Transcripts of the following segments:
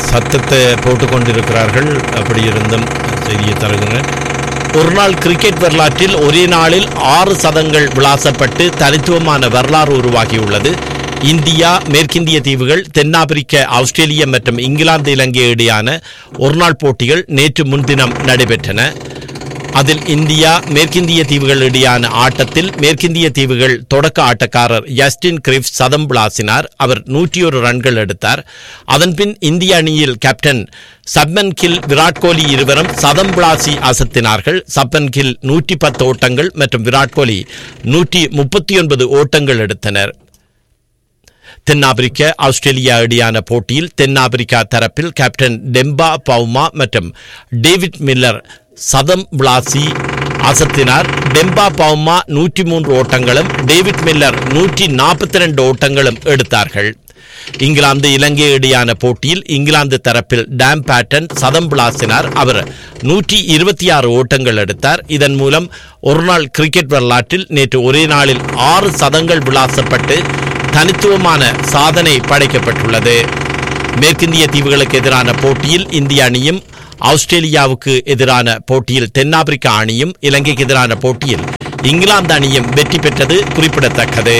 சத்தத்தை போட்டுக் கொண்டிருக்கிறார்கள் அப்படி இருந்தும் செய்தியை தருகிறேன் ஒரு நாள் கிரிக்கெட் வரலாற்றில் ஒரே நாளில் ஆறு சதங்கள் விளாசப்பட்டு தனித்துவமான வரலாறு உருவாகியுள்ளது இந்தியா மேற்கிந்திய தீவுகள் தென்னாப்பிரிக்க ஆஸ்திரேலியா மற்றும் இங்கிலாந்து இலங்கை இடையான ஒருநாள் போட்டிகள் நேற்று முன்தினம் நடைபெற்றன அதில் இந்தியா மேற்கிந்திய தீவுகள் இடையான ஆட்டத்தில் மேற்கிந்திய தீவுகள் தொடக்க ஆட்டக்காரர் ஜஸ்டின் கிரிஃப் சதம் விளாசினார் அவர் நூற்றி ஒரு ரன்கள் எடுத்தார் அதன்பின் இந்திய அணியில் கேப்டன் சப்மன் கில் விராட் கோலி இருவரும் சதம் விளாசி அசத்தினார்கள் சப்மன் கில் நூற்றி பத்து ஓட்டங்கள் மற்றும் விராட் கோலி நூற்றி முப்பத்தி ஒன்பது ஓட்டங்கள் எடுத்தனர் தென்னாப்பிரிக்க ஆஸ்திரேலியா இடையான போட்டியில் தென்னாப்பிரிக்கா தரப்பில் கேப்டன் டெம்பா பவுமா மற்றும் டேவிட் மில்லர் சதம் விளாசி அசத்தினார் டெம்பா பவுமா நூற்றி மூன்று ஓட்டங்களும் டேவிட் மில்லர் நூற்றி நாற்பத்தி ரெண்டு ஓட்டங்களும் எடுத்தார்கள் இங்கிலாந்து இலங்கை இடையான போட்டியில் இங்கிலாந்து தரப்பில் டேம் பேட்டன் சதம் விளாசினார் அவர் நூற்றி இருபத்தி ஆறு ஓட்டங்கள் எடுத்தார் இதன் மூலம் ஒருநாள் கிரிக்கெட் வரலாற்றில் நேற்று ஒரே நாளில் ஆறு சதங்கள் விளாசப்பட்டு தனித்துவமான சாதனை படைக்கப்பட்டுள்ளது மேற்கிந்திய தீவுகளுக்கு எதிரான போட்டியில் இந்திய அணியும் ஆஸ்திரேலியாவுக்கு எதிரான போட்டியில் தென்னாப்பிரிக்கா அணியும் இலங்கைக்கு எதிரான போட்டியில் இங்கிலாந்து அணியும் வெற்றி பெற்றது குறிப்பிடத்தக்கது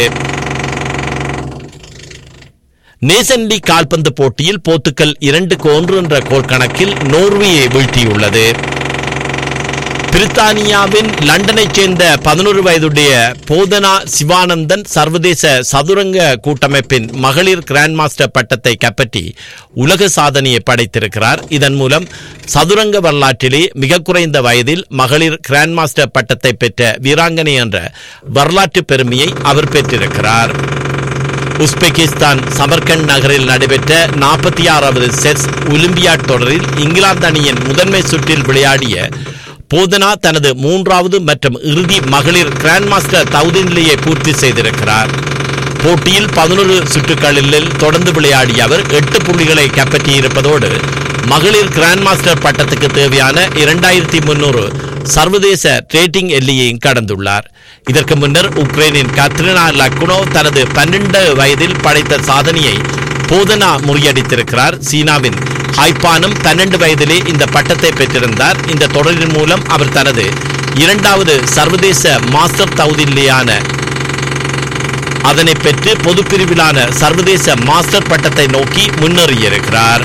நேசன் லீக் கால்பந்து போட்டியில் போர்த்துக்கல் இரண்டுக்கு ஒன்று என்ற கோல் கணக்கில் நோர்வேயை வீழ்த்தியுள்ளது பிரித்தானியாவின் லண்டனைச் சேர்ந்த பதினோரு வயதுடைய போதனா சிவானந்தன் சர்வதேச சதுரங்க கூட்டமைப்பின் மகளிர் கிராண்ட் மாஸ்டர் பட்டத்தை கைப்பற்றி உலக சாதனையை படைத்திருக்கிறார் இதன் மூலம் சதுரங்க வரலாற்றிலே மிக குறைந்த வயதில் மகளிர் கிராண்ட் மாஸ்டர் பட்டத்தை பெற்ற வீராங்கனை என்ற வரலாற்று பெருமையை அவர் பெற்றிருக்கிறார் உஸ்பெகிஸ்தான் சமர்கண்ட் நகரில் நடைபெற்ற நாற்பத்தி ஆறாவது செஸ் ஒலிம்பியாட் தொடரில் இங்கிலாந்து அணியின் முதன்மை சுற்றில் விளையாடிய போதனா தனது மூன்றாவது மற்றும் இறுதி மகளிர் கிராண்ட் மாஸ்டர் தகுதிநிலையை பூர்த்தி செய்திருக்கிறார் போட்டியில் பதினொரு சுற்றுகளில் தொடர்ந்து விளையாடிய அவர் எட்டு புள்ளிகளை கைப்பற்றியிருப்பதோடு மகளிர் கிராண்ட் மாஸ்டர் பட்டத்துக்கு தேவையான இரண்டாயிரத்தி முன்னூறு சர்வதேச ரேட்டிங் எல்லையையும் கடந்துள்ளார் இதற்கு முன்னர் உக்ரைனின் கத்ரினா லக்குனோ தனது பன்னெண்டு வயதில் படைத்த சாதனையை போதனா முறியடித்திருக்கிறார் சீனாவின் ஹைப்பானும் பன்னெண்டு வயதிலே இந்த பட்டத்தை பெற்றிருந்தார் இந்த தொடரின் மூலம் அவர் தனது இரண்டாவது சர்வதேச மாஸ்டர் தகுதியிலான அதனை பெற்று பொதுப்பிரிவிலான சர்வதேச மாஸ்டர் பட்டத்தை நோக்கி முன்னேறியிருக்கிறார்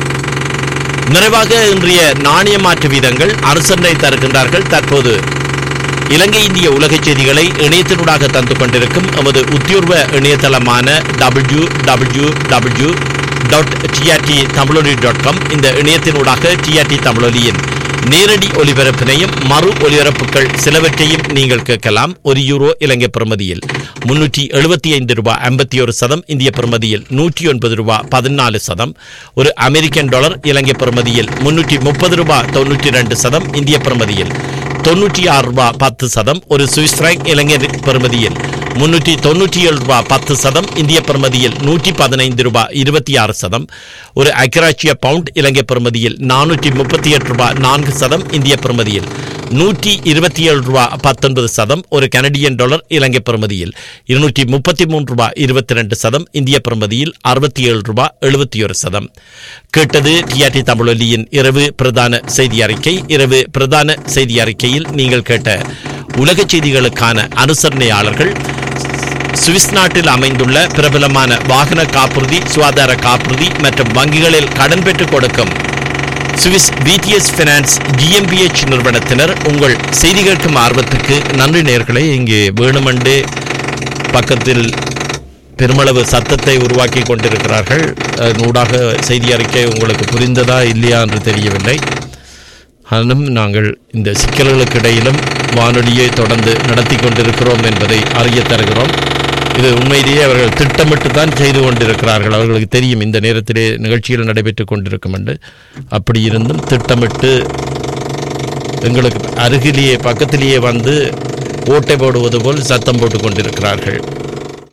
நிறைவாக இன்றைய நாணய மாற்று வீதங்கள் அரசனை தருகின்றார்கள் தற்போது இலங்கை இந்திய உலகச் செய்திகளை இணையத்தினூடாக தந்து கொண்டிருக்கும் எமது உத்தியோர்வ இணையதளமான W W W dot TRT Tamiloli dot com இந்த இணையத்தினூடாக டிஆர்டி தமிழொலியின் நேரடி ஒலிபரப்பினையும் மறு ஒலிபரப்புகள் சிலவற்றையும் நீங்கள் கேட்கலாம் ஒரு யூரோ இலங்கை பிரமதியில் முன்னூற்றி எழுபத்தி ஐந்து ரூபாய் ஐம்பத்தி ஒரு சதம் இந்திய பிரமதியில் நூற்றி ஒன்பது ரூபாய் பதினாலு சதம் ஒரு அமெரிக்கன் டாலர் இலங்கை பிரமதியில் முன்னூற்றி முப்பது ரூபாய் தொண்ணூற்றி ரெண்டு சதம் இந்திய பிரமதியில் தொண்ணூற்றி ஆறு ரூபாய் பத்து சதம் ஒரு சுவிஸ் பிராங்க் இலங்கை பெறுமதியில் முன்னூற்றி தொண்ணூற்றி ஏழு ரூபாய் பத்து சதம் இந்திய பெறுமதியில் நூற்றி பதினைந்து ரூபாய் இருபத்தி ஆறு சதம் ஒரு அக்ராச்சிய பவுண்ட் இலங்கை பெறுமதியில் நானூற்றி முப்பத்தி எட்டு ரூபாய் நான்கு சதம் இந்திய பெறுமதியில் நூற்றி இருபத்தி ஏழு ரூபாய் பத்தொன்பது சதம் ஒரு கனடியன் டாலர் இலங்கை பெறுமதியில் இருநூற்றி முப்பத்தி மூன்று ரூபாய் இருபத்தி ரெண்டு சதம் இந்திய பெறுமதியில் அறுபத்தி ஏழு ரூபாய் எழுபத்தி ஒரு சதம் கேட்டது டிஆர்டி தமிழொலியின் இரவு பிரதான செய்தி அறிக்கை இரவு பிரதான செய்தி அறிக்கையில் நீங்கள் கேட்ட உலக செய்திகளுக்கான அனுசரணையாளர்கள் சுவிஸ் நாட்டில் அமைந்துள்ள பிரபலமான வாகன காப்புறுதி சுகாதார காப்புறுதி மற்றும் வங்கிகளில் கடன் பெற்றுக் கொடுக்கும் சுவிஸ் பிடிஎஸ் பினான்ஸ் ஜிஎம்பிஎச் நிறுவனத்தினர் உங்கள் செய்தி கேட்கும் ஆர்வத்துக்கு நன்றி நேர்களை இங்கே வேணுமென்று பக்கத்தில் பெருமளவு சத்தத்தை உருவாக்கி கொண்டிருக்கிறார்கள் நூடாக செய்தி அறிக்கை உங்களுக்கு புரிந்ததா இல்லையா என்று தெரியவில்லை ஆனாலும் நாங்கள் இந்த சிக்கல்களுக்கு இடையிலும் வானொலியை தொடர்ந்து நடத்தி கொண்டிருக்கிறோம் என்பதை அறிய தருகிறோம் இது உண்மையிலேயே அவர்கள் திட்டமிட்டு தான் செய்து கொண்டிருக்கிறார்கள் அவர்களுக்கு தெரியும் இந்த நேரத்திலே நிகழ்ச்சிகள் நடைபெற்று கொண்டிருக்கும் என்று அப்படி இருந்தும் திட்டமிட்டு எங்களுக்கு அருகிலேயே பக்கத்திலேயே வந்து ஓட்டை போடுவது போல் சத்தம் போட்டு கொண்டிருக்கிறார்கள்